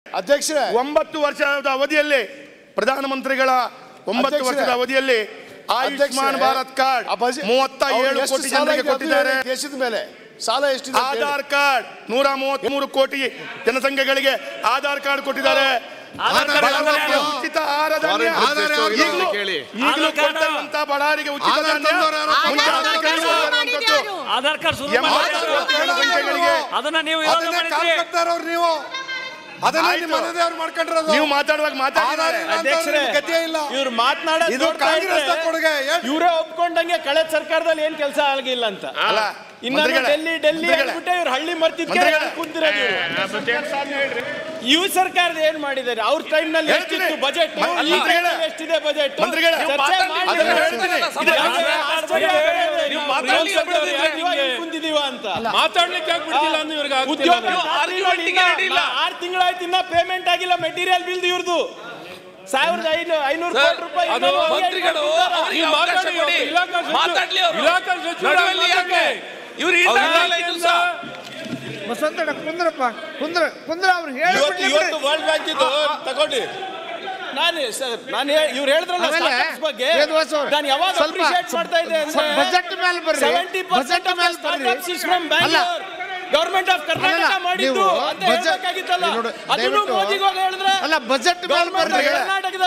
ಅಧ್ಯಕ್ಷರೇ ಒಂಬತ್ತು ವರ್ಷದ ಅವಧಿಯಲ್ಲಿ ಪ್ರಧಾನಮಂತ್ರಿಗಳ ಒಂಬತ್ತು ಅಧ್ಯಕ್ಷರೇ. ವರ್ಷದ ಅವಧಿಯಲ್ಲಿ ಆಯುಷ್ಮಾನ್ ಅಧ್ಯಕ್ಷರೇ, ಭಾರತ್ ಕಾರ್ಡ್ ಆ ಬಜೆಟ್- ಮೂವತ್ತ ಅವ್ರು ಏಳು ಎಷ್ಟು ಕೋಟಿ ಸಾಲ ಜನರಿಗೆ ಇದೆ ಅದು ಕೊಟ್ಟಿದ್ದಾರೆ ಹೇಳಿ ದೇಶದ ಮೇಲೆ ಸಾಲ ಎಷ್ಟಿದೆ ಅಂತ ಹೇಳಿ. ಆಧಾರ್ ಕಾರ್ಡ್ ನೂರ ಮೂವತ್ಮೂರು ಕೋಟಿ ಜನಸಂಖ್ಯೆಗಳಿಗೆ ಆಧಾರ್ ಕಾರ್ಡ್ ಕೊಟ್ಟಿದ್ದಾರೆ ಬಡವರಿಗೆ ಉಚಿತ ಆಹಾರ ಧಾನ್ಯ ಆಧಾರ್ ಯಾವ್ದು? ಈಗಲೂ ಕೇಳಿ. ಈಗಲೂ ಕೊಡ್ತಾ ಇರುವಂತ ಬಡವರಿಗೆ ಉಚಿತ ಆಧಾರ್ ಧಾನ್ಯ ತಂದವರು ಯಾರು? ಮುಂಚೆ ಆಧಾರ್ ಆಧಾರ್ ಕಾರ್ಡ್ ತಂದವರು ಕೊಡುವಂಥದ್ದು. ಆಧಾರ್ ಕಾರ್ಡ್ ಶುರು ಎಂಬತ್ತು ಮಾಡಿದ್ರು. ಕೋಟಿ ಜನಸಂಖ್ಯೆಗಳಿಗೆ ಅದನ್ನ ನೀವು ವಿರೋಧ ಅದನ್ನೇ ಮಾಡಿದ್ರಿ ಕಾರ್ಯಕರ್ತರವ್ರು ನೀವು ಅದನ್ನೇ ಆಯ್ತು. ನಿಮ್ಮ ಮನೆದೇವ್ರು ಮಾಡ್ಕೊಂಡಿರೋದು ನೀವು ಮಾತಾಡುವಾಗ ಮಾತಾಡಿದ್ದಾರೆ ಆಧಾರ್ ಇಲ್ಲ ಅಂತಂದ್ರೆ ನಿಮ್ಗೆ ಗತಿಯೇ ಇಲ್ಲ ಇವ್ರು ಮಾತನಾಡೋದು ಇದು ಕಾಂಗ್ರೆಸ್ ಕೊಡುಗೆ ಏನ್- ಇವರೇ ಒಪ್ಕೊಂಡಂಗೆ ಕಳೆದ ಸರ್ಕಾರದಲ್ಲಿ ಏನ್ ಕೆಲಸ ಆಗಿಲ್ಲ ಅಂತ ಅಲ್ಲ ಇನ್ನ ಮಂತ್ರಿಗಳೇ, ಡೆಲ್ಲಿ ಡೆಲ್ಲಿ ಮಂತ್ರಿಗಳೇ. ಅಂದ್ಬಿಟ್ಟೆ ಇವ್ರು ಹಳ್ಳಿ ಮರ್ತಿದ್ಕೆ ಮಂತ್ರಿಗಳೇ. ಕುಂತಿರೋದು ಇವ್ ಸರ್ಕಾರದ ಏನ್ ಮಾಡಿದ್ದಾರೆ ಅವ್ರ ಟೈಮ್ ನಲ್ಲಿ ಹೇಳ್ತೀನಿ. ಎಷ್ಟಿತ್ತು ಬಜೆಟ್ ಮ- ಈ ಮಂತ್ರಿಗಳೇ. time ನಲ್ಲಿ ಎಷ್ಟಿದೆ ಬಜೆಟ್ ಮಂತ್ರಿಗಳೇ. ಚರ್ಚೆ ಮಾಡಿ ಅದನ್ನ ಹೇಳ್ತೀನಿ. ಇದು ಯಾಕೆ ಆಶ್ಚರ್ಯ ಬೇರೆ ನೀವು ನಾವು ಮಾತಾಡ್ಲಿಕ್ಕೆ ವಿರೋಧ ಬಿಡೋದಿಲ್ಲ ಪಕ್ಷದವ್ರು ನಿಮ್ಗೆ. ಇಲ್ಲಿ ಕುಂತಿದೀವ ಅಂತ ಮಾತಾಡ್ಲಿಕ್ಕೆ ಆಗ್ಬಿಡ್ತಿಲ್ಲ ಅಂದ್ರೆ ಇವ್ರಿಗೆ ಉದ್ಯೋಗ ಆಗ್ತಿಲ್ಲ. ಆರ್ಗ್ಯುಮೆಂಟ್ಗೆ ರೆಡಿ ಇಲ್ಲ ಆರು ತಿಂಗಳಾಯ್ತು ಇನ್ನ ಪೇಮೆಂಟ್ ಆಗಿಲ್ಲ ಮೆಟೀರಿಯಲ್ ಬಿಲ್ದು ಇವ್ರದ್ದು ಸಾವಿರದ ಐನೂರು ಐನೂರು ಕೋಟಿ ರೂಪಾಯಿ ಅದು ಇನ್ನೂ ಅವ್ರಿಗೆ ಮಂತ್ರಿಗಳು ಕೊಟ್ಟಿದ್ದಾರೆ. ಅವರಿಗೆ ನೀವು ಅವಕಾಶ ಮಾತಾಡಿ, ಕೊಡಿ. ಇಲಾಖಾ ಸಚಿವ- ಮಾತಾಡ್ಲಿ ಅವರು. ಇಲಾಖಾ ಸಚಿವರು ನಡುವಲ್ಲಿ ಯಾಕೆ? ಇವ್ರು ಇಲ್ಲ ಇಲ್ಲ ಇದು ಸಹ. ಬಸವಂತಣ್ಣ ಕುಂದ್ರಪ್ಪ ಕುಂದ್ರ ಕುಂದ್ರ ಅವ್ರು ಹೇಳಿ ಇವತ್ತು ಇವತ್ತು ವರ್ಲ್ಡ್ ಬ್ಯಾಂಕ್ ಇದ್ದು ತಗೊಂಡು ನಾನು ಸರ್ ನಾನು ಇವ್ರು ಹೇಳಿದ್ರಲ್ಲ ಆಮೇಲೆ startups ಬಗ್ಗೆ ವೇದವಾಸ ಅವ್ರೆ, ನಾನು ಯಾವಾಗ ಸ್ವಲ್ಪ- ಅಪ್ರಿಶಿಯೇಟ್ ಮಾಡ್ತಾ ಇದ್ದೆ ಸ್ವಲ್ಪ ಬಜೆಟ್ ಮೇಲೆ ಬರ್ರಿ. ಸೆವೆಂಟಿ ಬಜೆಟ್ ಪರ್ಸೆಂಟ್ ಮೇಲೆ ಬರ್ರಿ. ಸ್ಟಾರ್ಟ್ಅಪ್ಸ್ ಇಸ್ ಫ್ರಮ್ ಅಲ್ಲ. ಬ್ಯಾಂಗ್ಳೂರ್ ಗವರ್ಮೆಂಟ್ ಆಫ್ ಕರ್ನಾಟಕ ಅಲ್ಲಲ್ಲ, ಮಾಡಿದ್ದು ನೀವು ಅಂತ ಬಜೆಟ್- ಹೇಳ್ಬೇಕಾಗಿತ್ತಲ್ಲ ನೋಡಿ, ಅದನ್ನು ದಯವಿಟ್ಟು- ಮೋದಿಗೆ ಹೋಗಿ ಹೇಳಿದ್ರೆ ಅಲ್ಲ ಬಜೆಟ್ ಮೇಲೆ ಗವರ್ಮೆಂಟ್ ಬರ್ರಿ ಕರ್ನಾಟಕದ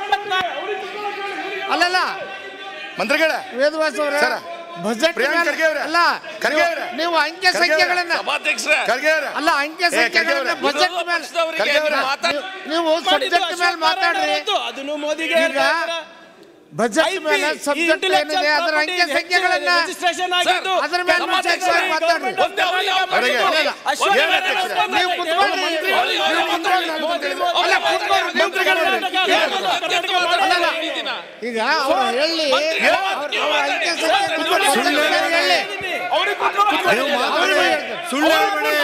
ಅಲ್ಲಲ್ಲ ಮಂತ್ರಿಗಳೇ ವೇದವಾಸ ಅವರೇ ಸರ, ಬಜೆಟ್ ಪ್ರಿಯಾಂಕ್ ಮೇಲೆ- ಖರ್ಗೆ ಅವರೇ, ಅಲ್ಲ ಖರ್ಗೆ ನೀವು- ಅವರೇ, ನೀವು ಅಂಕೆ ಖರ್ಗೆ ಅವರೇ, ಸಂಖ್ಯೆಗಳನ್ನ ಸಭಾಧ್ಯಕ್ಷರೇ ಖರ್ಗೆ ಅವರೇ. ಅಲ್ಲ ಅಂಕೆ ಏ, ಖರ್ಗೆ ಸಂಖ್ಯೆಗಳನ್ನ ಅವರೇ. ಬಜೆಟ್ ವಿರೋಧ ಮೇಲೆ ಪಕ್ಷದವರಿಗೆ ಖರ್ಗೆ ಅವರೇ. ಮಾತಾಡ್- ನೀವು- ನೀವು ಸಬ್ಜೆಕ್ಟ್ ಮೇಲೆ ಮಾತಾಡ್ರಿ ಅದನ್ನು ಮೋದಿಗೆ ಈಗ ಬಜೆಟ್ IP, ಮೇಲೆ ಈ ಸಬ್ಜೆಕ್ಟ್ intellectual ಏನಿದೆ ಅದರ property ಅಂಕೆ ಸಂಖ್ಯೆಗಳನ್ನ registration ಆಗಿದ್ದು ಸರ್, ಅದ್ರ ಮೇಲೆ ಸಭಾಧ್ಯಕ್ಷರೇ, ಚರ್ಚೆ ಮಾತಾಡ್ರಿ ಒಂದೇ ಅವರಿಗೆ ಅವಕಾಶ ಹೊರಗೆ. ಕೊಡಿ. ಇಲ್ಲ, ಅಶ್ವತ್ಥ ಏನು ಅಧ್ಯಕ್ಷರೇ? ನಾರಾಯಣ ನೀವು ಕುತ್ಕೊಳ್ಳಿ. ಮಂತ್ರಿ- ಅವ್ರಿಗೆ ಅವ್ರಿಗೆ ಮಾತಾಡ್ಲಿ. ಅಲ್ಲ, ಕುತ್ಕೊಳ್ಳಿ, ನೀವು ಮಂತ್ರಿಗಳು ಕುತ್ಕೊಳ್ಳಿ. ಅತ್ಯಂತ ಅಲ್ಲಲ್ಲ. ಈ ದಿನ. ಈಗ ಅವ್ರು ಹೇಳಿ ಅವ್ರ ಅವ್ರ ಅಂಕೆ ಸಂಖ್ಯೆ ಸುಳ್ಳು ಹೇಳಿ ನೀವು ಮಾತಾಡಿ. ಸುಳ್ಳು ಹೇಳ್ಬೇಡಿ.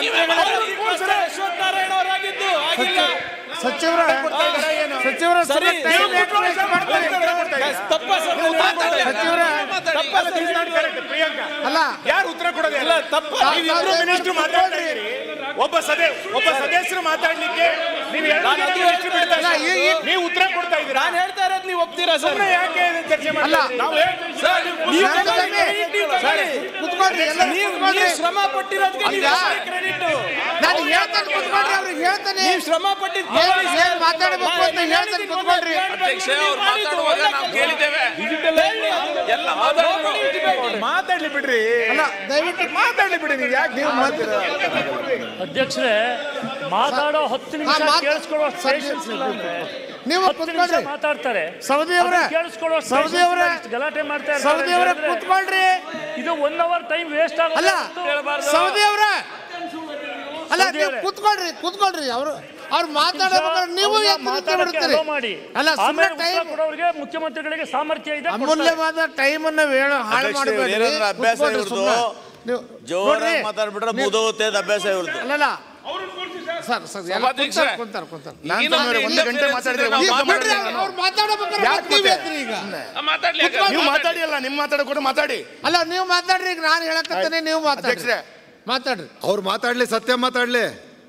ಅಶ್ವತ್ಥ ನಾರಾಯಣ ಅವರಾಗಿದ್ದು ಆಗಿಲ್ಲ ಸಚಿವರ ಸಚಿವರ ಸರಿ ಸಭೆ time ಎಷ್ಟು waste ಮಾಡ್ತಾರೆ? ತಪ್ಪ ಸರ್ ಮಾತಾಡ್ಲಿ. ಸಚಿವರ ಮಾತಾಡಿ. ಅಲ್ಲ ಯಾರು ಉತ್ತರ ಕೊಡೋದಿಲ್ಲ ಇಲ್ಲ ತಪ್ಪ ಇಬ್ರು ಮಿನಿಸ್ಟರ್ ಮಾತಾಡ್ತಾ ಇದ್ದೀರಿ ಒಬ್ಬ ಸದೇ ಒಬ್ಬ ಸದಸ್ಯರು ಮಾತಾಡ್ಲಿಕ್ಕೆ ನೀವು ಎರಡು ನಾನು ಅದು ಮಿನಿಸ್ಟರ್ ಬಿಡ್ತಾ ಅಲ್ಲ, ಈ- ಈ- ನೀವು ಉತ್ತರ ಕೊಡ್ತಾ ಇದ್ದೀರಾ ನಾನು ಹೇಳ್ತಾ ಇರೋದು ನೀವು ಒಪ್ತೀರಾ ಸರ್ ಸುಮ್ನೆ ಯಾಕೆ ಇದನ್ನ ಚರ್ಚೆ ಅಲ್ಲ. ಮಾಡ್ತಾ ನಾವು ಹೇಳ್ತೀವಿ, ಸರ್, ನೀವು ನೀವು ನಾನು ತಗೊಳ್ಳಿ, ತಗೊಳ್ಳಿ. credit ನೀವು ತಗೊಳ್ಳಿ. ಕುತ್ಕೊಳ್ರಿ ಎಲ್ಲ ನೀವು ಕುತ್ಕೊಳ್ರಿ. ನೀವು ಶ್ರಮ ಪಟ್ಟಿರೋದಕ್ಕೆ ನೀವು ಈಗ ಕ್ರೆಡಿಟ್ ನಾನು ಹೇಳ್ತಾನೆ ಕುತ್ಕೊಳ್ರಿ ಅವ್ರಿಗೆ ಹೇಳ್ತಾನೆ ನೀವು ಶ್ರಮ ಪಟ್ಟಿದ್ದು ಏನ್ ಏನ್ ಮಾತಾಡ್ಬೇಕು ಅಂತ ಹೇಳ್ತಾನೆ ಕುತ್ಕೊಳ್ರಿ ಅಧ್ಯಕ್ಷ ಅವ್ರು ಮಾತಾಡುವಾಗ ನಾವು ಕೇಳಿದ್ದೇವೆ ಎಲ್ಲ ಮಾತಾಡಿದ್ರು ಮಾತಾಡ್ಲಿ ಬಿಡ್ರಿ ಅಲ್ಲ ದಯವಿಟ್ಟು ಮಾತಾಡ್ಲಿ ಬಿಡಿ ನೀವು ಯಾಕೆ ನೀವು ಮಾತಾಡ ಅಧ್ಯಕ್ಷರೇ ಮಾತಾಡೋ ಹತ್ತು ನಿಮಿಷ ಹಾ, ಮಾತ್- ಕೇಳಿಸ್ಕೊಳ್ಳೋ ಸರ್, patience ಇಲ್ಲ ಅಂದ್ರೆ ನೀವು ಹತ್ತು ನಿಮಿಷ ಕುತ್ಕೊಳ್ರಿ ಮಾತಾಡ್ತಾರೆ ಸೌದಿ ಅವರೇ ಅದನ್ನ ಕೇಳಿಸ್ಕೊಳ್ಳೋ ಸೌದಿ patience ಅವರೇ ಇಲ್ಲ, ಇಷ್ಟು ಗಲಾಟೆ ಮಾಡ್ತಾ ಇರ್ತಾರೆ ಸೌದಿ ಅವರೇ ಅಂತ ಹೇಳಿದ್ರೆ ಕುತ್ಕೊಳ್ರಿ ಇದು ಒನ್ ಅವರ್ ಟೈಮ್ ವೇಸ್ಟ್ ಅಲ್ಲ ಆಗಲ್ಲ ಸೌದಿ ಅವರೇ ಅಲ್ಲ ಸೌದಿ ನೀವು ಅವರೇ. ಕುತ್ಕೊಳ್ರಿ ಕುತ್ಕೊಳ್ರಿ ಅವರು ಅವ್ರು ಮಾತಾಡಬೇಕಾದ್ರೆ ನೀವು ಯಾಕೆ ನಿಂತು ಬಿಡ್ತೀರಿ ಮಾಡಿ ಅಲ್ಲ ಸುಮ್ಮನೆ ಆಮೇಲೆ ಉತ್ತರ ಟೈಮ್ ಕೊಡೋರಿಗೆ ಮುಖ್ಯಮಂತ್ರಿಗಳಿಗೆ ಸಾಮರ್ಥ್ಯ ಇದೆ ಕೊಡ್ತಾರೆ. ಅಮೂಲ್ಯವಾದ ಟೈಮ್ ಅನ್ನ ಹೇಳ ಹಾಳು ಅಧ್ಯಕ್ಷರೇ, ಮಾಡಬೇಡಿ ಏನಾದ್ರು ಅಭ್ಯಾಸ ಕುತ್ಕೊಳ್ರಿ ಇವ್ರದ್ದು? ಸುಮ್ನೆ. ನೀವು ಜೋರಾಗಿ ನೋಡ್ರಿ, ಮಾತಾಡ್ಬಿಟ್ರೆ ನೀವು- ಮುದೋಗುತ್ತೆ ಅಭ್ಯಾಸ ಇವ್ರದ್ದು ಅಲ್ಲಲ್ಲ ಸರ್ ಸರ್ ಎಲ್ಲ ಸಭಾಧ್ಯಕ್ಷರೇ. ಕುಂತಾರ ಕುಂತಾರ ಕುಂತಾರ ನಾನು ಸುಮ್ಮನೆ ಒಂದು ಗಂಟೆ ಮಾತಾಡಿದ್ರೆ ನಾವು ಒಂದು ಬಿಡ್ರಿ ಮಾತಾಡಿದ್ರೆ ನಾನು. ಅವ್ರು ಮಾತಾಡಬೇಕಾದ್ರೆ ಯಾಕೆ ಮತ್ತೆ ನೀವ್ ಮತ್ತೆ? ಎದ್ರಿ ಈಗ ಮಾತಾಡ್ಲಿ ಯಾಕೆ? ನೀವು ಮಾತಾಡಿ ಅಲ್ಲ ನಿಮ್ಮ ಮಾತಾಡೋ ಕೂಡ ಮಾತಾಡಿ ಅಲ್ಲ ನೀವು ಮಾತಾಡ್ರಿ ಈಗ ನಾನು ಹೇಳಕತ್ತೇನೆ ನೀವು ಮಾತಾಡ್ರಿ ಅಧ್ಯಕ್ಷರೇ. ಮಾತಾಡ್ರಿ ಅವ್ರು ಮಾತಾಡ್ಲಿ ಸತ್ಯ ಮಾತಾಡ್ಲಿ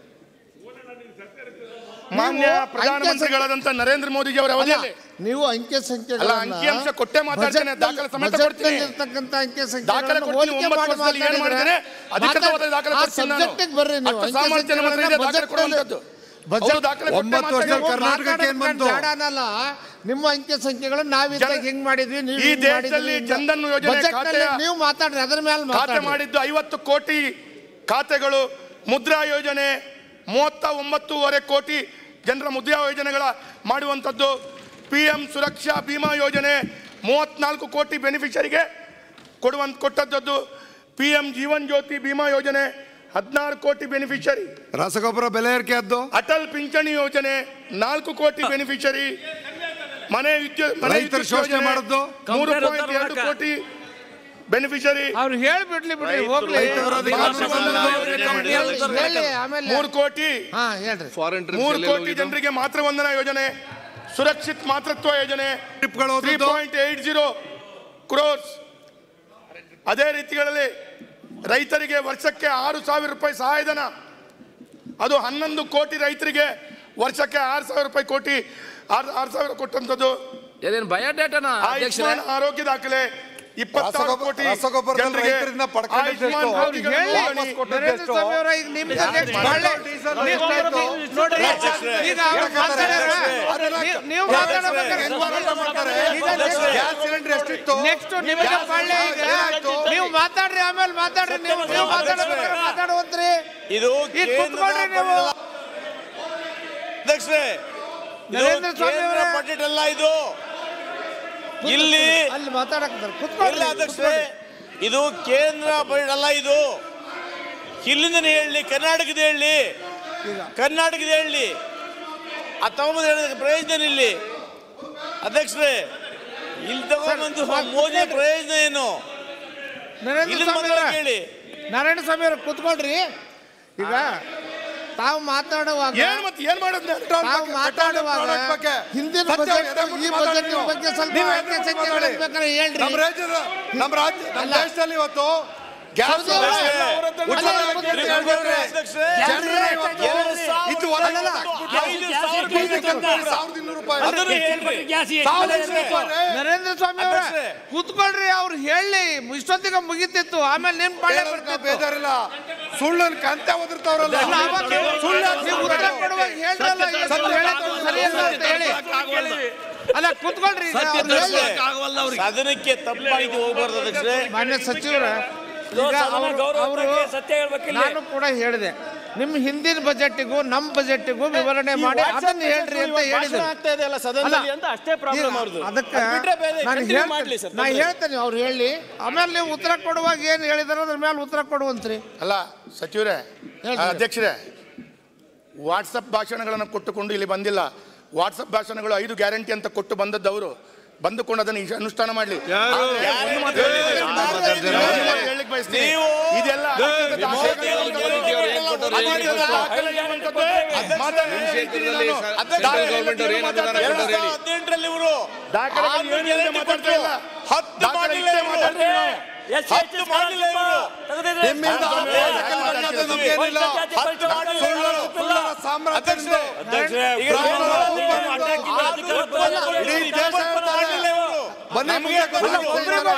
ಮಾನ್ಯ ಪ್ರಧಾನಮಂತ್ರಿಗಳಾದಂತ ನರೇಂದ್ರ ಮೋದಿಜಿ ಅವರ ಅಲ್ಲ ಅವಧಿಯಲ್ಲಿ ನೀವು ಅಂಕೆ ಸಂಖ್ಯೆ ಅಲ್ಲ, ಅಂಕಿಅಂಶ ಕೊಟ್ಟೇ ಮಾತಾಡ್ತೇನೆ, ದಾಖಲೆ ಸಮೇತ ಕೊಡ್ತೀನಿ. ಇರ್ತಕ್ಕಂಥ ಅಂಕೆ ದಾಖಲೆ ಕೊಡ್ತೀನಿ, ಒಂಬತ್ತು ವರ್ಷದಲ್ಲಿ ಏನು ಮಾಡಿದ್ದೇನೆ, ಅಧಿಕೃತವಾದ ದಾಖಲೆ ಕೊಡ್ತೀನಿ ನಾನು. ಸಬ್ಜೆಕ್ಟಿಗೆ ಬರ್ರಿ ನೀವು ಅಷ್ಟು ಸಾಮರ್ಥ್ಯ ನಮ್ಮ ಹತ್ರ ಇದೆ, ದಾಖಲೆ ಕೊಡುವಂಥದ್ದು. ಹೌದು, ದಾಖಲೆ ಕೊಟ್ಟೇ ಒಂಬತ್ತು ವರ್ಷದಲ್ಲಿ ಮಾತಾಡಿ. ಕರ್ನಾಟಕಕ್ಕೆ ಏನ್ ಬಂತು? ಬೇಡ ಅನ್ನಲ್ಲ ನಿಮ್ಮ ಅಂಕೆ ಸಂಖ್ಯೆಗಳು ನಾವಿದ್ದಾಗ ಜನ- ಹೆಂಗ್ ಮಾಡಿದ್ವಿ ನೀವು ಈ ಹಿಂಗ್ ದೇಶದಲ್ಲಿ ಮಾಡಿದ್ವಿ ಜನ್ಧನ್ ಯೋಜನೆ ಬಜೆಟ್ ನಲ್ಲಿ ಖಾತೆಯ- ನೀವು ಮಾತಾಡ್ರಿ ಅದ್ರ ಮೇಲೆ ಖಾತೆ ಮಾತಾಡ್ರಿ ಮಾಡಿದ್ದು ಐವತ್ತು ಕೋಟಿ ಖಾತೆಗಳು ಮುದ್ರಾ ಯೋಜನೆ ಮೂವತ್ತ ಒಂಬತ್ತೂವರೆ ಕೋಟಿ ಜನರ ಮುದ್ರಾ ಯೋಜನೆಗಳ ಮಾಡುವಂಥದ್ದು ಪಿ ಎಂ ಸುರಕ್ಷಾ ಬಿಮಾ ಯೋಜನೆ ಮೂವತ್ನಾಲ್ಕು ಕೋಟಿ ಬೆನಿಫಿಷರಿಗೆ ಕೊಡುವಂತ ಕೊಟ್ಟದ್ದು ಪಿ ಎಂ ಜೀವನ್ ಜ್ಯೋತಿ ಬಿಮಾ ಯೋಜನೆ ಹದಿನಾರು ಕೋಟಿ ಬೆನಿಫಿಷರಿ ರಸಗೊಬ್ಬರ ಬೆಲೆ ಏರಿಕೆ ಆದ್ದು ಅಟಲ್ ಪಿಂಚಣಿ ಯೋಜನೆ ನಾಲ್ಕು ಕೋಟಿ ಬೆನಿಫಿಷರಿ ಮನೆ ವಿದ್ಯುತ್ ಮನೆ ರೈತರ ವಿದ್ಯುತ್ ಶೋಷಣೆ ಯೋಜನೆ ಮಾಡೋದು? ಮೂರು ಕಂಪೇರ್ ಪಾಯಿಂಟ್ ಎರಡು ಉತ್ತರ ಕೋಟಿ ಬೆನಿಫಿಷರಿ ಅವ್ರು ಹೇಳ್ಬಿಡ್ಲಿ ಬಿಡ್ರಿ ಹೋಗ್ಲಿ ಹೇಳಿ ಆಮೇಲೆ ಮೂರು ಕೋಟಿ ಹಾ ಹೇಳ್ರಿ ಮೂರು ಕೋಟಿ ಜನರಿಗೆ ಮಾತೃ ವಂದನಾ ಯೋಜನೆ ಸುರಕ್ಷಿತ್ ಮಾತೃತ್ವ ಯೋಜನೆ ಟ್ರಿಪ್ಗಳು ತ್ರೀ ಹೋದದ್ದು? ಪಾಯಿಂಟ್ ಏಟ್ ಜೀರೋ ಕ್ರೋರ್ಸ್ ಅದೇ ರೀತಿಗಳಲ್ಲಿ ರೈತರಿಗೆ ವರ್ಷಕ್ಕೆ ಆರು ಸಾವಿರ ರೂಪಾಯಿ ಸಹಾಯಧನ ಅದು ಹನ್ನೊಂದು ಕೋಟಿ ರೈತರಿಗೆ ವರ್ಷಕ್ಕೆ ಆರು ಸಾವಿರ ರೂಪಾಯಿ ಕೋಟಿ ಆರು ಆರು ಸಾವಿರ ಕೊಟ್ಟಂಥದ್ದು ಏನೇನು ಬಯೋಡೇಟಾನ ಅಧ್ಯಕ್ಷರೇ ಆಯುಷ್ಮಾನ್ ಆರೋಗ್ಯ ದಾಖಲೆ ಇಪ್ಪತ್ತಾರು ರಸಗೊಬ್ಬರ- ಕೋಟಿ ರಸಗೊಬ್ಬರದಲ್ಲಿ ಜನರಿಗೆ ರೈತರಿಂದ ಪಡ್ಕೊಂಡಿದ್ದು ಆಯುಷ್ಮಾನ್ ಎಷ್ಟು? ರೋಗಿಗಳ ಹೇಳಿ. ನೋಂದಣಿ. ನರೇಂದ್ರ ಸ್ವಾಮಿ ಅವರ ಈಗ ನಿಮ್ಗೆ next ಒಳ್ಳೆ- ಡೀಸೆಲ್ ನೀವು- ಎಷ್ಟಾಯ್ತು? ನೋಡ್ರಿ ಈಗ ಅವ್ರು ಮಾತಾಡ್ಯಾರ. ನೀವು- ನೀವು ಮಾತಾಡ್ಬೇಕಾದ್ರೆ ಹೆಂಗ್ ಮಾರಾಟ ಮಾಡ್ತಾರೆ? ಈಗ next- ಗ್ಯಾಸ್ ಸಿಲಿಂಡರ್ ಎಷ್ಟಿತ್ತು ನೆಕ್ಸ್ಟ್ ನಿಮಗೆ ಪಾಳ್ಯ ಈಗ ಏನಾಯ್ತು? ನೀವು ಮಾತಾಡ್ರಿ ಆಮೇಲೆ ಮಾತಾಡ್ರಿ ನೀವು ನೀವು ಮಾತಾಡ್ಬೇಕಾದ್ರೆ ಮಾತಾಡುವಂತ್ರಿ ಇದು ಈಗ ಕುತ್ಕೊಳ್ರಿ ನೀವು ಅಧ್ಯಕ್ಷರೇ ನರೇಂದ್ರ ಸ್ವಾಮಿ ಕೇಂದ್ರ ಅವರೇ. ಬಜೆಟ್ ಅಲ್ಲ ಇದು ಇಲ್ಲಿ ಅಲ್ಲಿ ಮಾತಾಡಕ್ ಇಲ್ಲ ಕುತ್ಕೊಳ್ರಿ ಅಧ್ಯಕ್ಷರೇ ಇದು ಕೇಂದ್ರ ಬಜೆಟ್ ಅಲ್ಲ ಇದು ಇಲ್ಲಿಂದ ಹೇಳಿ ಕರ್ನಾಟಕದ ಹೇಳಿ ಕರ್ನಾಟಕದ ಹೇಳಿ ಆ ತಗೊಂಬಂದು ಹೇಳಿದ ಪ್ರಯೋಜನ ಇಲ್ಲಿ ಅಧ್ಯಕ್ಷರೇ ಇಲ್ಲಿ ತಗೊಂಬಂದು ಸರ್, ಮೋದಿ ಪ್ರಯೋಜನ ಏನು ನರೇಂದ್ರ ಇಲ್ಲಿ ಸ್ವಾಮಿ ಮೊದಲು ಅವರೇ, ಕೇಳಿ ನಾರಾಯಣ ಸ್ವಾಮಿ ಅವ್ರು ಕುತ್ಕೊಳ್ರಿ ಈಗ ತಾವು ಮಾತಾಡುವಾಗ ಏನ್ ಮತ್ತೆ ಏನ್ ಮಾಡೋದು ತಾವು ಮಾತಾಡುವಾಗ ಹಿಂದಿನ ಬಜೆಟ್ ಈ ಬಜೆಟ್ ಬಗ್ಗೆ ಸ್ವಲ್ಪ ಆಜ್ಞೆ ಸಂಖ್ಯೆ ಬೇಕಾದ್ರೆ ಹೇಳ್ರಿ ನಮ್ಮ ರಾಜ್ಯದ ನಮ್ಮ ರಾಜ್ಯ ನಮ್ಮ ಅಲ್ಲ. ದೇಶದಲ್ಲಿ ಇವತ್ತು ಗ್ಯಾಸ್ ಹೌದು. ಉಚಿತ ಅಲ್ಲ, ಬಗ್ಗೆ ಅಲ್ಲ, ಹೇಳ್ಬೇಡ್ರಿ. ಅಧ್ಯಕ್ಷರೇ ಜನರೇ ಇವತ್ತು ಎರಡು ಸಾವಿರ ಇದು ಹೊರಗೆ ಅಲ್ಲ, ಐದು ಸಾವಿರ ರೂಪಾಯಿ ತಂದ್ರು. ಸಾವಿರದ ಇನ್ನೂರು ರೂಪಾಯಿ ಅದನ್ನು ಹೇಳ್ರಿ ಸಾವಿರದ ಇನ್ನೂರು ರೂಪಾಯಿ ರೀ. ನರೇಂದ್ರ ಸ್ವಾಮಿ ಅವರ ಅಧ್ಯಕ್ಷರೇ. ಕೂತ್ಕೊಳ್ರಿ ಅವ್ರು ಹೇಳಿ ಇಷ್ಟೊತ್ತಿಗೆ ಮುಗಿತಿತ್ತು ಆಮೇಲೆ ನಿಮ್ ಪಾಳ್ಯ ಹೇಳೋದಕ್ಕೆ ಬರ್ತಿತ್ತು. ಬೇಜಾರಿಲ್ಲ ಸುಳ್ಳನ್ ಕಂತ ಒದರ್ತಾವ್ರಲ್ಲ ಅಲ್ಲ, ಅವಾಗ ನೀವು ಉತ್ತರ ಕೊಡುವಾಗ ಹೇಳ್ರಲ್ಲ, ಎಷ್ಟು ಹೇಳಿದ್ದು ಸರಿ ಅಲ್ಲ ಅಂತ ಹೇಳಿ ಅಲ್ಲ ಕೂತ್ಕೊಳ್ರಿ ಈಗ ಅವ್ರು ಹೇಳಿ. ಸದನಕ್ಕೆ ತಪ್ಪಾಗಿ ಹೋಗ್ಬಾರ್ದು ಅಧ್ಯಕ್ಷರೇ ಮಾನ್ಯ ಸಚಿವರ ಈಗ ಅವರು ಅವರು ನಾನು ಕೂಡ ಹೇಳಿದೆ ನಿಮ್ಮ ಹಿಂದಿನ ಬಜೆಟ್ಗೂ ನಮ್ಮ ಬಜೆಟ್ಗೂ ವಿವರಣೆ ಮಾಡಿ ಅದನ್ನ ಹೇಳ್ರಿ ಅಂತ ಹೇಳಿದ್ರು ಆಗ್ತಾ ಇದೆ ಅಲ್ಲ ಸದನದಲ್ಲಿ ಅಂತ ಅಷ್ಟೇ ಪ್ರಾಬ್ಲಮ್ ಅವ್ರದ್ದು ಅದಕ್ಕೆ ಅದ್ ಬಿಟ್ರೆ ಬೇರೆ ನಾನು continue ಮಾಡ್ಲಿ ಹೇಳ್ತೇನೆ ಸರ್ ನಾ ಹೇಳ್ತೇನೆ ಅವ್ರು ಹೇಳಿ ಆಮೇಲೆ ನೀವು ಉತ್ತರ ಕೊಡುವಾಗ ಏನು ಹೇಳಿದಾರೆ ಅದ್ರ ಮೇಲೆ ಉತ್ತರ ಕೊಡುವಂತ್ರಿ ಅಲ್ಲ ಸಚಿವರೇ ಹೇಳ್ರಿ. ಅಧ್ಯಕ್ಷರೇ ವಾಟ್ಸಪ್ ಭಾಷಣಗಳನ್ನು ಕೊಟ್ಟುಕೊಂಡು ಇಲ್ಲಿ ಬಂದಿಲ್ಲ ವಾಟ್ಸಪ್ ಭಾಷಣಗಳು ಐದು ಗ್ಯಾರಂಟಿ ಅಂತ ಕೊಟ್ಟು ಬಂದದ್ದವರು ಬಂದುಕೊಂಡು ಅದನ್ನು ಈಗ ಅನುಷ್ಠಾನ ಮಾಡಲಿ ನೀವು ಇದೆಲ್ಲ ಮೋದಿ ಅವರು guarantee ಅವ್ರು ಏನ್ ಕೊಟ್ಟರು? ಎರಡ್ ಸಾವಿರದ ಹದಿನೆಂಟರಲ್ಲಿ ಇವರು ದಾಖಲೆಗಳು ಆರು ಏನಿದೆ guarantee ಮಾತಾಡ್ತಾ ಇಲ್ಲ. ಹತ್ತು ದಾಖಲೆ ಮಾಡಿಲ್ಲ ಇಷ್ಟೇ ಇವರು. ಮಾತಾಡ್ತೀವಿ ನಾವು. ಹತ್ತು ಮಾಡಿಲ್ಲ ಇವರು ನಿಮ್ಮಿಂದ ದಾಖಲೆ ಮಾಡೋದು ನಮ್ಗೇನಿಲ್ಲ. ಸುಳ್ಳು ಸುಳ್ಳು ಸಾಮ್ರಾಜ್ಯದಿಂದ ಇಡೀ ದೇಶ ಮಾಡಿಲ್ಲ ಇವರು. ಬನ್ನಿ ಮುಂದೆ ಅಲ್ಲ ಒಬ್ರಿಗೊಬ್ರು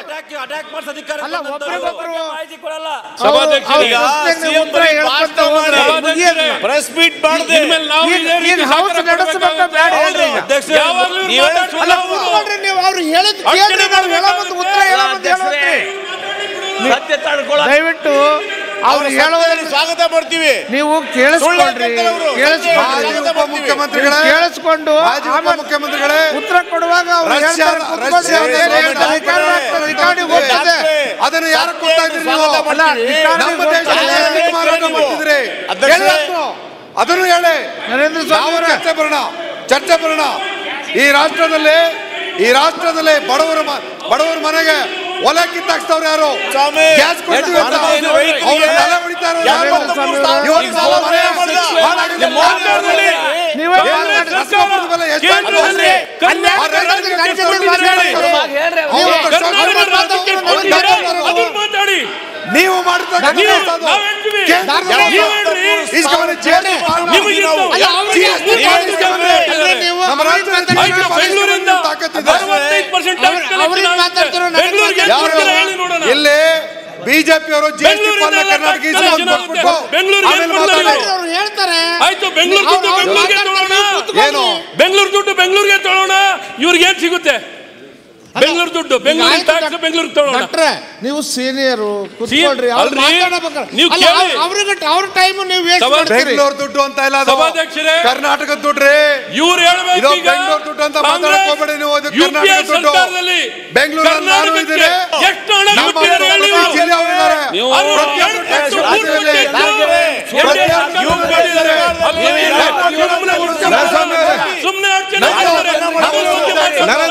ಸಭಾಧ್ಯಕ್ಷರೇ, ಈಗ ಪ್ರಶ್ನೆಗೆ CM ಉತ್ತರ ಬರೀ ಹೇಳ್ಕೊಂತ ಭಾಷಣ ಹೋದ್ರೆ ಮಾಡಿ. ಮುಗಿಯೋದಿಲ್ಲ. ಪ್ರೆಸ್ ಮೀಟ್ ಮಾಡದೆ ಇನ್ಮೇಲೆ ನಾವು ಈಗ- ಇದೇ ಈಗ ರೀತಿ ಹೌಸ್ ಸಹಕಾರ ನಡೆಸಬೇಕಾ ಬೇಡ ಹೇಳ್ರಿ ಈಗ. ಯಾವಾಗ್ಲೂ ಇವ್ರು ನೀವೇ ಮಾತಾಡ್ತಾರೆ. ಅಲ್ಲ ಕೂತ್ಕೊಳ್ರಿ ನೀವು ಅವ್ರು ಹೇಳಿದ್ ಕೇಳ್ರಿ ನಾವು ಹೇಳೋ ಮುಂದೆ ಉತ್ತರ ಹೇಳೋ ಮುಂದೆ ಹೇಳೋದ್ರಿ. ಸತ್ಯ ತಡ್ಕೊಳ್ಳ ದಯವಿಟ್ಟು ಅವ್ರು ಅವ್ರು ಹೇಳೋದ್ರಲ್ಲಿ ಸ್ವಾಗತ ಮಾಡ್ತೀವಿ ನೀವು ಕೇಳಿಸ್ಕೊಳ್ರಿ ಕೇಳಿಸ್ಕೊಳ್ರಿ ಮಾಜಿ ಉಪಮುಖ್ಯಮಂತ್ರಿಗಳೇ ಕೇಳಿಸ್ಕೊಂಡು ಮಾಜಿ ಆಮೇಲೆ ಉಪಮುಖ್ಯಮಂತ್ರಿಗಳೇ ಉತ್ತರ ಕೊಡುವಾಗ ಅವ್ರು ರಷ್ಯಾದ- ಹೇಳ್ತಾರೆ ಕೂತ್ಕೊಳ್ಳಿ, ರಷ್ಯಾದ ಅವ್ರು ಹೇಳ್ತಾರೆ, ಏನು ರಿಕಾರ್ಡ್ ಆಗ್ತದೆ, ರಿಕಾರ್ಡಿಂಗ್ ಹೋಗ್ತದೆ. ಅದನ್ನು ಯಾರು ಕೊಡ್ತಾ ಇದ್ರಿ ನೀವು ಅಲ್ಲ, ರಿಕಾರ್ಡಿಂಗ್ ನಮ್ಮ ಹೋಗ್ತದೆ. ದೇಶದಲ್ಲಿ ಎಷ್ಟು ಮಾರಾಟ ಮಾಡ್ತಿದ್ರಿ ಅಧ್ಯಕ್ಷರೇ. ಹೇಳಿ ಅದನ್ನು. ಅದನ್ನು ಹೇಳಿ ನರೇಂದ್ರ ಸ್ವಾಮಿ ನಾವು ಅವರೇ ಚರ್ಚೆ ಬರೋಣ ಚರ್ಚೆ ಬರೋಣ ಈ ರಾಷ್ಟ್ರದಲ್ಲಿ ಈ ರಾಷ್ಟ್ರದಲ್ಲಿ ಬಡವರ ಮ- ಬಡವರ ಮನೆಗೆ ಒಲೆ ಕಿತ್ತಾಕ್ಸ್ತವ್ರು ಯಾರು ಸ್ವಾಮಿ, ಗ್ಯಾಸ್ ಕೊಡ್ತೀವಿ ಅಂತ ಏನು ರೈತರಿಗೆ ಅವ್ರ ತಲೆ ಹೊಡಿತಾ ಇರೋರು ಯಾರು? ನರೇಂದ್ರ ಸ್ವಾಮಿ ಅವರೇ. ಇವತ್ತು ನಾವು ಮನೆ ಹಾಳಾಗಿದೆ. ಮಾತಾಡ್ಬೇಡಿ. ನೀವೇ ಏನು ಮಾತಾಡಿ. ರಸಗೊಬ್ಬರದ ಬೆಲೆ ಎಷ್ಟಾಯ್ತು? ಕೇಂದ್ರದಲ್ಲಿ ಅಲ್ಲಿ ಆ ರೈತರಿಗೆ ರಾಜ್ಯದಲ್ಲಿ ಕೊಟ್ಟಿದ್ದೀರಿ. ಮಾತಾಡಿ. ಇವತ್ತು ಕರ್ನಾಟಕ ಶಾಸಕರು ರಾಜ್ಯಕ್ಕೆ ಮಾತಾಡ್ತಾರೆ. ಕೊಟ್ಟಿದ್ದೀರಾ? ಅದನ್ನ ಮಾತಾಡಿ ನೀವು ಮಾಡಿರ್ತಕ್ಕಂಥ ನೀವು- ಕೆಲಸ ಅದು. ನಾವ್ ಹೇಳ್ತೀವಿ. ಕೇಂದ್ರದಲ್ಲಿ ನೀವು ಹೇಳ್ರಿ. ಇಸ್ಕೊಂಡು GST ಪಾಲನೆ ನಿಮಗೆ ನಾವು. ಅಲ್ಲ, ಅವ್ರಿಗೆ GST ನೀವು ಪಾಲನೆ ಮಾತಾಡ್ತಾರೆ. ಅಲ್ಲ, ನೀವು ನಮ್ಮ ಅವ್ರಿಗೆ ರಾಜ್ಯದಲ್ಲಿ ಮಾತಾಡ್ತಾರೆ. ಆಯ್ತು, ಬೆಂಗಳೂರಿಂದ ತಾಕತ್ತಿದೆ. ಅರವತ್ತೈದು ಪರ್ಸೆಂಟ್ ಅವ್ರು- ಅವ್ರಿಗೆ ಮಾತಾಡ್ತಿರೋ ನನಗೆ ಬೆಂಗಳೂರಿಗೆ ಮಾತಾಡ್ತಿರೋ. ಯಾರು ಕೊಡ್ತೀರಾ ಹೇಳಿ ನೋಡೋಣ ಇಲ್ಲಿ ಬಿಜೆಪಿ ಅವರು ಜಿಎಸ್ಟಿ ಬೆಂಗಳೂರಿಂದ ಪಾಲನೆ ಎಲ್ಲ ಕರ್ನಾಟಕ ಜನ ಇಸ್ಕೊಂಡು ಜನ ಕೊಟ್ಬಿಟ್ಟು ಬೆಂಗಳೂರಿಗೆ ಆಮೇಲೆ ಏನ್ ಮಾತಾಡಿ. ಮಾಡ್ತಾರೆ? ಅವ್ರು ಹೇಳ್ತಾರೆ ಆಯ್ತು ಬೆಂಗಳೂರು ದುಡ್ಡು ಅವ್ರು- ಅವ್ರು ಬೆಂಗಳೂರಿಗೆ ಮಾತಾಡ್ತಾರೆ, ತೊಗೊಳೋಣ ನೀವು ಕೂತ್ಕೊಳ್ಳಿ. ಏನು? ಬೆಂಗಳೂರು ದುಡ್ಡು ಬೆಂಗಳೂರಿಗೆ ತೊಗೊಳೋಣ ಇವ್ರಿಗೆ ಏನ್ ಸಿಗುತ್ತೆ ಬೆಂಗಳೂರು ದುಡ್ಡು ಬೆಂಗಳೂರು ಆಯ್ತು, ಟ್ಯಾಕ್ಸ್ ಡಾಕ್ಟರ್- ಬೆಂಗಳೂರಿಗೆ ತೊಗೊಳೋಣ ಡಾಕ್ಟ್ರೆ ನೀವು ಸೀನಿಯರು ಕುತ್ಕೊಳ್ರಿ ಅವ್ರು ಅಲ್ರಿ, ಮಾತಾಡಬೇಕಾರೆ ನೀವು ಅಲ್ಲ, ಕೇಳಿ. ಅವ್ರ್- ಅವ್ರಿಗೆ ಅವ್ರ ಟೈಮ್ ನೀವು ವೇಸ್ಟ್ ಸಭಾ- ಮಾಡ್ತೀರಿ ಬೆಂಗಳೂರು ದುಡ್ಡು ಅಂತ ಇಲ್ಲ ಅದು ಸಭಾಧ್ಯಕ್ಷರೇ. ಕರ್ನಾಟಕದ ದುಡ್ಡ್ರಿ ಇವ್ರು ಹೇಳ್ಬೇಕು ಇದು ಈಗ ಬೆಂಗಳೂರು ದುಡ್ಡು ಅಂತ ಕಾಂಗ್ರೆಸ್ ಮಾತಾಡಕ್ ಹೋಗ್ಬೇಡಿ ನೀವು, ಇದು UPA ಕರ್ನಾಟಕ ದುಡ್ಡು. ಸರ್ಕಾರದಲ್ಲಿ ಬೆಂಗಳೂರಲ್ಲಿ ನಾನು ಕರ್ನಾಟಕಕ್ಕೆ ಇದ್ದೀನಿ. ಎಷ್ಟು ಹಣ ನಮ್ಮ ಕೊಟ್ಟಿದ್ದಾರೆ ಹೇಳಿ ಪ್ರತಿ ಇವ್ರು? ಜಿಲ್ಲೆ ಅವರಿದ್ದಾರೆ. ನೀವು ಪ್ರತಿಯೊಂದು ಎರಡು ಟ್ಯಾಕ್ಸ್ ಮೂರು ರಾಜ್ಯದಲ್ಲಿ ಪರ್ಸೆಂಟ್ ಪ್ರತಿಯೊಂದು ಎರಡು ಯುವ ಮಾಡಿದ್ದಾರೆ. ಬೆಳೆದಿದ್ದಾರೆ. ಅಲ್ಲಿ ನರಸ್ವಾಮಿ ಅವರೇ. ಸುಮ್ನೆ ಅರ್ಚನೆ ನಮ್ಮ- ಮಾಡಿದ್ದಾರೆ. ನಮ್ಮ- ನಮ್ಮ ಮುಖ್ಯಮಂತ್ರಿ ನರಸ್ವಾಮಿ ಅವರೇ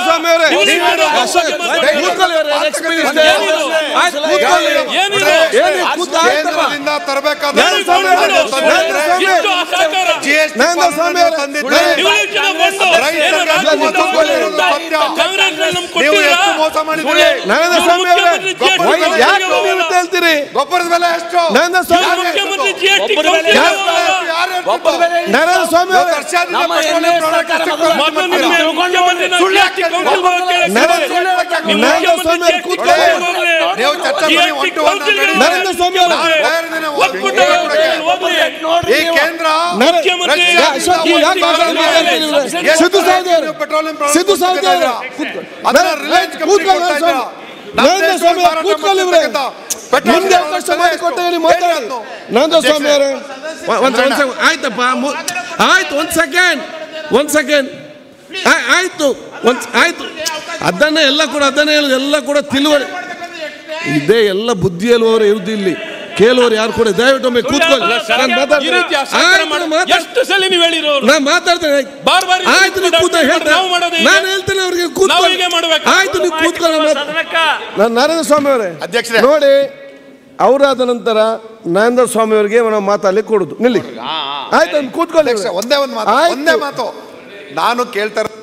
ಅವರೇ ನೀವು ಅಶೋಕ್, ಕೂತ್ಕೊಳ್ಳಿ ಅವ್ರೆ, experience ಇದೆ. ಏನಿದು? ಆಯ್ತು, ಕೂತ್ಕೊಳ್ಳಿ. ಏನಿದು? ಏನು ಕೂತ್ಕೊಳ್ಳಿ, ಆಯ್ತಪ್ಪ. ಕೇಂದ್ರದಿಂದ ತರಬೇಕಾದ ಏನು ಸ್ವಾಮಿ ಅವರೇ, ಸ್ವಾಮಿ, ಎಷ್ಟು ಅಸಹಕಾರ? ನರೇಂದ್ರ ಸ್ವಾಮಿ ಅವರೇ, ತಂದಿದ್ದಾರೆ ನೀವು ಜನ ಬಂದು ರೈತರಿಗೆ ಏನು ರಾಜ್ಯದಿಂದ ಕೂತ್ಕೊಳ್ಳಿ. ಬಂದು ಸತ್ಯ. ಕಾಂಗ್ರೆಸ್ ನಮ್ಗೆ ನೀವು ಕೊಟ್ಟಿಲ್ಲ ಎಷ್ಟು ಮೋಸ ಮಾಡಿದ್ದೀರಿ ನರೇಂದ್ರ ನೀವು ಸ್ವಾಮಿ ಅವರೇ, ಮುಖ್ಯಮಂತ್ರಿ ವೈ- GST ಯಾಕೆ ನೀವು ಕೊಟ್ಟಿಲ್ಲ. ಅಂತ ಹೇಳ್ತೀರಿ ಗೊಬ್ಬರದ ಬೆಲೆ ಎಷ್ಟು ನರೇಂದ್ರ ಸ್ವಾಮಿ ನೀವು ಅವರೇ, ಮುಖ್ಯಮಂತ್ರಿ ಜಿಎಸ್ಟಿ ಒಬ್ಬರ ಮೇಲೆ ಯಾರು ಹೇಳ್ತಿದ್ದು? ನರೇಂದ್ರ ಸ್ವಾಮಿ ಅವರೇ, ವರ್ಷದಿಂದ ನಮ್ಮ ಪೆಟ್ರೋಲಿಯಂ ಎಣ್ಣೆ ಪ್ರಾಡಕ್ಟ್ ಸರ್ಕಾರ ಎಷ್ಟು ಖರ್ಚು ಮೊದಲು ಮಾಡ್ತೀರಾ? ನಿಮ್ಮ ಮುಖ್ಯಮಂತ್ರಿ ನಾವು ಸುಳ್ಳು GST ಯಾಕೆ ಕೌನ್ಸಿಲ್ ಒಳಗೆ ಕೇಳಕ್ಕೆ ನರೇಂದ್ರ ಹೋಗ್ತೀವಿ. ನಿಮ್ಮ ನರೇಂದ್ರ ಮುಖ್ಯಮಂತ್ರಿ ಸ್ವಾಮಿ ಅವರು GST ಕೂತ್ಕೊಳ್ಳಿ. ಕೌನ್ಸಿಲ್ ಒಳಗೆ ನೀವು ಚರ್ಚೆ ಮಾಡಿ GST one to one council ನಡೀರಿ. ನರೇಂದ್ರ ಸ್ವಾಮಿ ಅವರೇ, ಹೋಗ್ಲಿ. ಬೇರೆ ದಿನ ಒಪ್ಪಿಟ್ಟು ಹೋಗ್ಲಿ. ಈ ಕೇಂದ್ರ ನರೇ- ಮುಖ್ಯಮಂತ್ರಿ ಯಾ, ಅಶೋಕ್, ನೀವು ಯಾಕೆ ಮಾತಾಡ್ತಾ ಇದ್ದೀರಿ ಇವ್ರೆ? ಸಿದ್ದು ಸಾವ್ದಿ ಅವರೇ, ಪೆಟ್ರೋಲಿಯಂ ಸಿದ್ದು ಸಾವ್ದಿ ಅವರೇ, ಕೂತ್ಕೊಳ್ಳಿ. ನರೇಂದ್ರ ಕೂತ್ಕೊಳ್ಳಿ ನರೇಂದ್ರ ಸ್ವಾಮಿ. ನರೇಂದ್ರ ಸ್ವಾಮಿ ಅವರು ಕೂತ್ಕೊಳ್ಳಿ ಇವ್ರೆ. ನಿಮ್ಗೆ ಅವಕಾಶ ಮಾಡಿಕೊಟ್ಟೆ ಹೇಳಿ ಮಾತಾಡಿ ನರೇಂದ್ರ ಸ್ವಾಮಿ ಅವರೇ ಒಂದ್ ಒಂದ್ ಸೆಕೆಂಡ್ ಆಯ್ತಪ್ಪ ಮು- ಆಯ್ತು ಒಂದ್ ಸೆಕೆಂಡ್ ಒಂದ್ ಸೆಕೆಂಡ್ ಆಯ್ತು ಒಂದ್ ಆಯ್ತು ಅದನ್ನೇ ಎಲ್ಲ ಕೂಡ ಅದನ್ನೇ ಹೇಳುದು ಎಲ್ಲ ಕೂಡ ತಿಳುವಳಿ ಇದೇ ಎಲ್ಲ ಬುದ್ಧಿ ಹೇಳುವವರು ಇರುದು ಇಲ್ಲಿ ಕೇಳುವವರು ಯಾರು ಕೂಡ ದಯವಿಟ್ಟು ಒಮ್ಮೆ ಕೂತ್ಕೊಳ್ಳಿ ನಾನು ಈ ರೀತಿ ಅಸಹಕಾರ ಮಾತಾಡ್ತೀನಿ ಮಾಡಿ- ಆಯ್ತು, ಮಾತಾಡ್- ಎಷ್ಟು ಸಲ ನೀವು ಹೇಳಿರೋರು ನಾನು ಮಾತಾಡ್ತೇನೆ ಆಯ್ತು. ಬಾರ್ ಬಾರಿ ಆಯ್ತು ನೀವು ಕೂತ ಹೇಳ್ತೇನೆ ನಾವು ಮಾಡೋದು ಹೀಗೆ. ನಾನು ಹೇಳ್ತೇನೆ ಅವ್ರಿಗೆ ನಾವು ಕೂತ್ಕೊಳ್ಳಿ ಹೀಗೆ ಮಾಡ್ಬೇಕಾ? ಆಯ್ತು ನೀವು ಕೂತ್ಕೊಳ್ಳಿ ಮಾತು- ಸದನಕ್ಕ ನಾನು ನರೇಂದ್ರ ಸ್ವಾಮಿ ಅವರೇ ಅಧ್ಯಕ್ಷರೇ. ನೋಡಿ ಅವರಾದ ನಂತರ ನರೇಂದ್ರ ಸ್ವಾಮಿ ಅವರಿಗೆ ನಾವು ಮಾತಾಡ್ಲಿಕ್ಕೆ ಕೊಡುದು ನಿಲ್ಲಿ ಆಯ್ತು ಒಂದು ಕೂತ್ಕೊಳ್ಳಿ ಅಧ್ಯಕ್ಷ, ಒಂದೇ ಒಂದು ಮಾತು ಆಯ್ತು. ಒಂದೇ ಮಾತು ನಾನು ಕೇಳ್ತಾ ಇರೋ-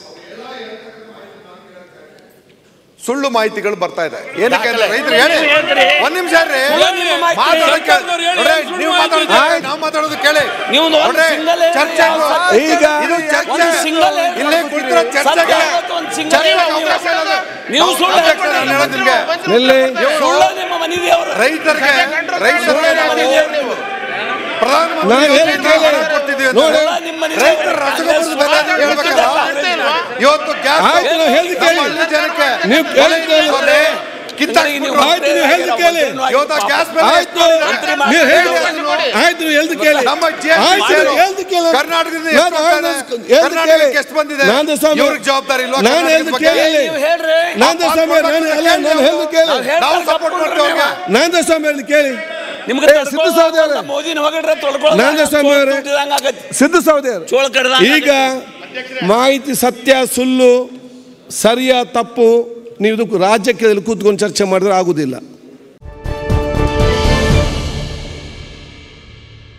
ಸುಳ್ಳು ಮಾಹಿತಿಗಳು ಬರ್ತಾ ಇದೆ ಏನಕ್ಕೆ ಅಂದ್ರೆ ರೈತರಿಗೆ ಹೇಳಿ ಒಂದ್ ನಿಮಿಷ ರೀ ಏನಿದೆ? ಮಾತಾಡಕ್ಕೆ ಸರ್ಕಾರದವ್ರು ಹೇಳಿ, ನೋಡ್ರಿ, ಸುಳ್ಳು ನೀವು ಮಾಹಿತಿ ಮಾತಾಡೋದು ಇದೆ. ನಾವು ಮಾತಾಡೋದು ಕೇಳಿ ನೀವು ಒಂದು ನೋಡ್ರಿ, single ಹೇಳಿ. ಚರ್ಚೆ ಈಗ ಇದು ಚರ್ಚೆ ಒಂದು single ಹೇಳಿ. ಇಲ್ಲೇ ಕುಳಿತಿರೋ ಚರ್ಚೆಗೆ ಸರ್ಕಾರ ಒಂದು single ಚರ್ಚೆಗೆ ಹೇಳಿ. ಅವಕಾಶ ಇರೋದು. ನೀವು ಸುಳ್ಳು ಅಧ್ಯಕ್ಷ, ನಾನು ಹೇಳೋದು ನಿಮ್ಗೆ ನಿಲ್ಲಿ ಸುಳ್ಳು ನಿಮ್ಮ ಮನೆದೇವರು ರೈತರಿಗೆ ರೈತರಿಗೆ ನಾವು ಪ್ರಧಾನಮಂತ್ರಿ ನಾನು ಹೇಳಿ ಯೋಜನೆಯಿಂದ ಕೇಳಿ. ಹಣ ಕೊಡ್ತಿದ್ದೀವಿ ಅಂತ. ನೋಡಿ. ನಿಮ್ಮ ಮನೆ ರೈತರ ರಸಗೊಬ್ಬರದ ಬೆಲೆ ಅಂತ ಹೇಳ್ಬೇಕಲ್ಲ ಇವತ್ತು ಗ್ಯಾಸ್ ಆಯ್ತು, ನಾವು ಹೇಳ್ದು ಕೇಳಿ. ನಮ್ಮ ಹಳ್ಳಿ ಜನಕ್ಕೆ ನೀವು ಕೇಳಿ ಕೇಳಿ. ಕೊನೆ ಕಿತ್ತಾಕ್ಬಿಟ್ರು. ಆಯ್ತು ನೀವು ಹೇಳ್ದು ಕೇಳಿ ಇವತ್ತು ಗ್ಯಾಸ್ ಬೆಲೆ ಆಯ್ತು ನೀವು ಹೇಳ್ದು ಆಯ್ತು ನೀವು ಹೇಳ್ದು ಕೇಳಿ ನಮ್ಮ GST ಆಯ್ತು ಸೇರು. ನೀವು ಹೇಳ್ದು ಕೇಳಿ ಕರ್ನಾಟಕದಿಂದ ನಾನು ಎಷ್ಟು ಹೋಗ್ತಾ ಇದೆ? ಹೇಳ್ದು ಕೇಳಿ. ಕರ್ನಾಟಕಕ್ಕೆ ಎಷ್ಟು ಬಂದಿದೆ ನರೇಂದ್ರ ಸ್ವಾಮಿ ಇವ್ರಿಗೆ ಜವಾಬ್ದಾರಿ ಇಲ್ವಾ ನಾನು ಕರ್ನಾಟಕದ ಹೇಳ್ದು ಬಗ್ಗೆ? ಕೇಳಿ ನೀವು ಹೇಳ್ರಿ ನರೇಂದ್ರ ಸ್ವಾಮಿ ಅವ್ರೆ, ನಾನು ಅಲ್ಲ ನಾನು ಹೇಳ್ದು ಕೇಳಿ ನಾವು ಸಪೋರ್ಟ್ ಮಾಡ್ತೇವೆ ಅವ್ರಿಗೆ. ನರೇಂದ್ರ ಸ್ವಾಮಿ ಅವ್ರನ್ನ ಕೇಳಿ ನಿಮ್ಗೆ ಏ, ಸಿದ್ದು ಸೌದಿ ಅವರೇ. ಮೋದಿನ ಹೊಗಡ್ರೆ ತೊಳ್ಕೊಳ್ಳೋದು ನರೇಂದ್ರ ಸ್ವಾಮಿ ಅವರೇ. ಆಗತ್ತೆ ಸಿದ್ದು ಸೌದಿ ಅವರು ಚೋಳ ಕಡ್ದ ಈಗ ಮಾಹಿತಿ ಸತ್ಯ ಸುಳ್ಳು ಸರಿಯ ತಪ್ಪು ನೀವು ಇದಕ್ಕೆ ರಾಜ್ಯಕ್ಕೆ ಕೂತ್ಕೊಂಡು ಚರ್ಚೆ ಮಾಡಿದ್ರೆ ಆಗುದಿಲ್ಲ